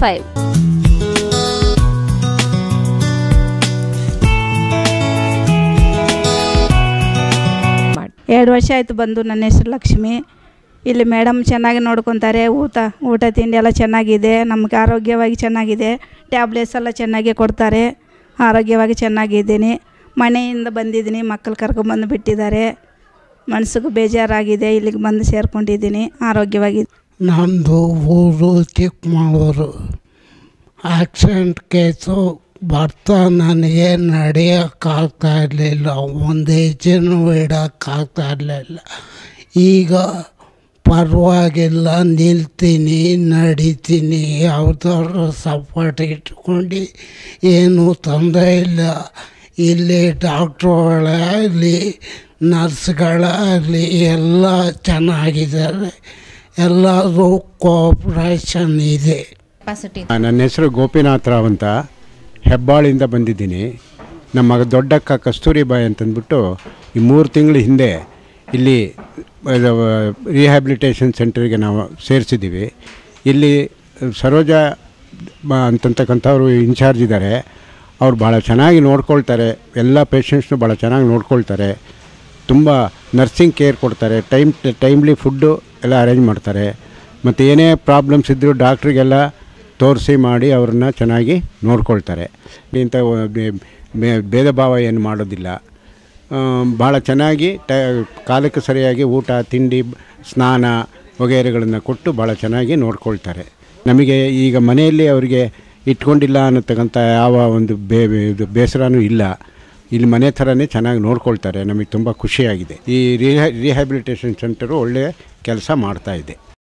five ಎರಡು ವರ್ಷ ಆಯಿತು ಬಂದು ನನ್ನ ಹೆಸರು ಲಕ್ಷ್ಮಿ ಇಲ್ಲಿ ಮೇಡಮ್ ಚೆನ್ನಾಗಿ ನೋಡ್ಕೊತಾರೆ ಊಟ ಊಟ ತಿಂಡಿ ಎಲ್ಲ ಚೆನ್ನಾಗಿದೆ ನಮಗೆ ಆರೋಗ್ಯವಾಗಿ ಚೆನ್ನಾಗಿದೆ ಟ್ಯಾಬ್ಲೆಟ್ಸ್ ಎಲ್ಲ ಚೆನ್ನಾಗಿ ಕೊಡ್ತಾರೆ ಆರೋಗ್ಯವಾಗಿ ಚೆನ್ನಾಗಿದ್ದೀನಿ ಮನೆಯಿಂದ ಬಂದಿದ್ದೀನಿ ಮಕ್ಕಳು ಕರ್ಕೊಂಬಂದು ಬಿಟ್ಟಿದ್ದಾರೆ ಮನಸ್ಸಿಗೂ ಬೇಜಾರಾಗಿದೆ ಇಲ್ಲಿಗೆ ಬಂದು ಸೇರ್ಕೊಂಡಿದ್ದೀನಿ ಆರೋಗ್ಯವಾಗಿ ನಮ್ಮದು ಊರು ಚಿಕ್ಕಮಗಳೂರು ಆಕ್ಸಿಡೆಂಟ್ ಕೇಸು ಬರ್ತಾ ನನಗೆ ನಡೆಯೋಕ್ಕಾಗ್ತಾ ಇರಲಿಲ್ಲ ಒಂದು ಹೆಜ್ಜೆನೂ ಇಡೋಕ್ಕಾಗ್ತಾ ಇರಲಿಲ್ಲ ಈಗ ಪರವಾಗಿಲ್ಲ ನಿಲ್ತೀನಿ ನಡಿತೀನಿ ಯಾವುದಾದ್ರು ಸಪೋರ್ಟ್ ಇಟ್ಕೊಂಡು ಏನೂ ತೊಂದರೆ ಇಲ್ಲ ಇಲ್ಲಿ ಡಾಕ್ಟ್ರುಗಳಾಗಲಿ ನರ್ಸ್ಗಳಾಗಲಿ ಎಲ್ಲ ಚೆನ್ನಾಗಿದ್ದಾರೆ ಎಲ್ಲರೂ ಕೋಪ್ರೇಷನ್ ಇದೆ ನನ್ನ ಹೆಸರು ಗೋಪಿನಾಥ್ ರಾವ್ ಅಂತ ಹೆಬ್ಬಾಳಿಂದ ಬಂದಿದ್ದೀನಿ ನಮ್ಮ ಮಗ ದೊಡ್ಡಕ್ಕ ಕಸ್ತೂರಿಬಾಯಿ ಅಂತಂದ್ಬಿಟ್ಟು ಈ ಮೂರು ತಿಂಗಳ ಹಿಂದೆ ಇಲ್ಲಿ ರಿಹ್ಯಾಬಿಲಿಟೇಷನ್ ಸೆಂಟರ್ಗೆ ನಾವು ಸೇರಿಸಿದ್ದೀವಿ ಇಲ್ಲಿ ಸರೋಜ ಬ- ಅಂತಕ್ಕಂಥವ್ರು ಇನ್ಚಾರ್ಜ್ ಇದ್ದಾರೆ ಅವ್ರು ಭಾಳ ಚೆನ್ನಾಗಿ ನೋಡ್ಕೊಳ್ತಾರೆ ಎಲ್ಲ ಪೇಷಂಟ್ಸ್ನು ಭಾಳ ಚೆನ್ನಾಗಿ ನೋಡ್ಕೊಳ್ತಾರೆ ತುಂಬ ನರ್ಸಿಂಗ್ ಕೇರ್ ಕೊಡ್ತಾರೆ ಟೈಮ್ ಟೈಮ್ಲಿ ಫುಡ್ಡು ಎಲ್ಲ ಅರೇಂಜ್ ಮಾಡ್ತಾರೆ ಮತ್ತು ಏನೇ ಪ್ರಾಬ್ಲಮ್ಸ್ ಇದ್ದರೂ ಡಾಕ್ಟ್ರಿಗೆಲ್ಲ ತೋರಿಸಿ ಮಾಡಿ ಅವ್ರನ್ನ ಚೆನ್ನಾಗಿ ನೋಡ್ಕೊಳ್ತಾರೆ ಇಂಥ ಬೇ- ಬೇ- ಭೇದ ಭಾವ ಏನು ಮಾಡೋದಿಲ್ಲ ಆ, ಭಾಳ ಚೆನ್ನಾಗಿ ಟ ಕಾಲಕ್ಕೆ ಸರಿಯಾಗಿ ಊಟ ತಿಂಡಿ ಸ್ನಾನ ವಗೈರೆಗಳನ್ನು ಕೊಟ್ಟು ಭಾಳ ಚೆನ್ನಾಗಿ ನೋಡ್ಕೊಳ್ತಾರೆ ನಮಗೆ ಈಗ ಮನೆಯಲ್ಲಿ ಅವರಿಗೆ ಇಟ್ಕೊಂಡಿಲ್ಲ ಅನ್ನತಕ್ಕಂಥ ಯಾವ ಒಂದು ಬೇ ಇದು ಬೇಸರನೂ ಇಲ್ಲ ಇಲ್ಲಿ ಮನೆ ಥರನೇ ಚೆನ್ನಾಗಿ ನೋಡ್ಕೊಳ್ತಾರೆ ನಮಗೆ ತುಂಬ ಖುಷಿಯಾಗಿದೆ ಈ ರಿಹ್ಯಾ ರಿಹ್ಯಾಬಿಲಿಟೇಷನ್ ಸೆಂಟರು ಒಳ್ಳೆಯ ಕೆಲಸ ಮಾಡ್ತಾ ಇದೆ